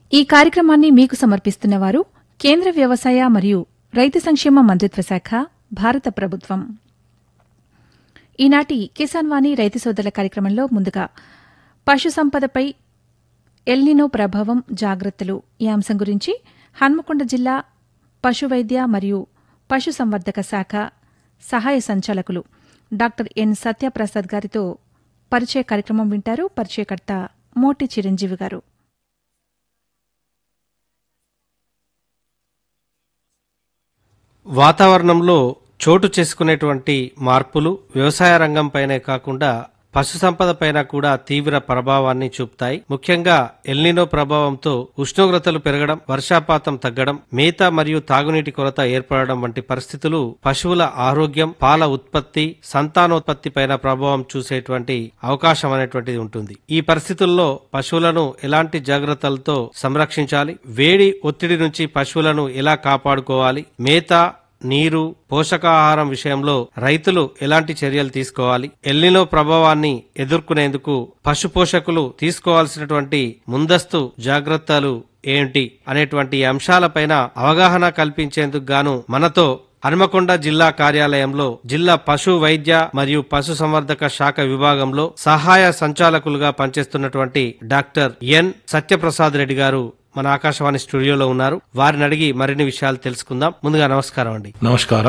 ఈ కార్యక్రమాన్ని మీకు సమర్పిస్తున్నవారు కేంద్ర వ్యవసాయ మరియు రైతు సంక్షేమ మంత్రిత్వ శాఖ భారత ప్రభుత్వం ఈనాటి కిసాన్ వాణి రైతు సోదరుల కార్యక్రమంలో ముందుగా పశు సంపదపై ఎల్నినో ప్రభావం జాగ్రత్తలు ఈ అంశం గురించి హన్మకొండ జిల్లా పశు వైద్య మరియు పశు సంవర్ధక శాఖ సహాయ సంచాలకులు డాక్టర్ ఎన్ సత్యప్రసాద్ గారితో పరిచయ కార్యక్రమం వింటారు పరిచయకర్త మోటి చిరంజీవి గారు వాతావరణంలో చోటు చేసుకునేటువంటి మార్పులు వ్యవసాయ రంగంపైనే కాకుండా పశు సంపద పైన కూడా తీవ్ర ప్రభావాన్ని చూపుతాయి ముఖ్యంగా ఎల్నినో ప్రభావంతో ఉష్ణోగ్రతలు పెరగడం వర్షాపాతం తగ్గడం మేత మరియు తాగునీటి కొరత ఏర్పడడం వంటి పరిస్థితులు పశువుల ఆరోగ్యం పాల ఉత్పత్తి సంతానోత్పత్తి పైన ప్రభావం చూసేటువంటి అవకాశం అనేటువంటిది ఉంటుంది ఈ పరిస్థితుల్లో పశువులను ఎలాంటి జాగ్రత్తలతో సంరక్షించాలి వేడి ఒత్తిడి నుంచి పశువులను ఎలా కాపాడుకోవాలి మేత నీరు పోషకాహారం విషయంలో రైతులు ఎలాంటి చర్యలు తీసుకోవాలి ఎల్నినో ప్రభావాన్ని ఎదుర్కొనేందుకు పశు పోషకులు తీసుకోవాల్సినటువంటి ముందస్తు జాగ్రత్తలు ఏంటి అనేటువంటి అంశాలపైన అవగాహన కల్పించేందుకు గాను మనతో హనుమకొండ జిల్లా కార్యాలయంలో జిల్లా పశు వైద్య మరియు పశు సంవర్ధక శాఖ విభాగంలో సహాయ సంచాలకులుగా పనిచేస్తున్నటువంటి డాక్టర్ ఎన్ సత్యప్రసాద్ రెడ్డి గారు మన ఆకాశవాణి స్టూడియోలో ఉన్నారు వారిని అడిగి మరిన్ని విషయాలు తెలుసుకుందాం ముందుగా నమస్కారం అండి నమస్కారం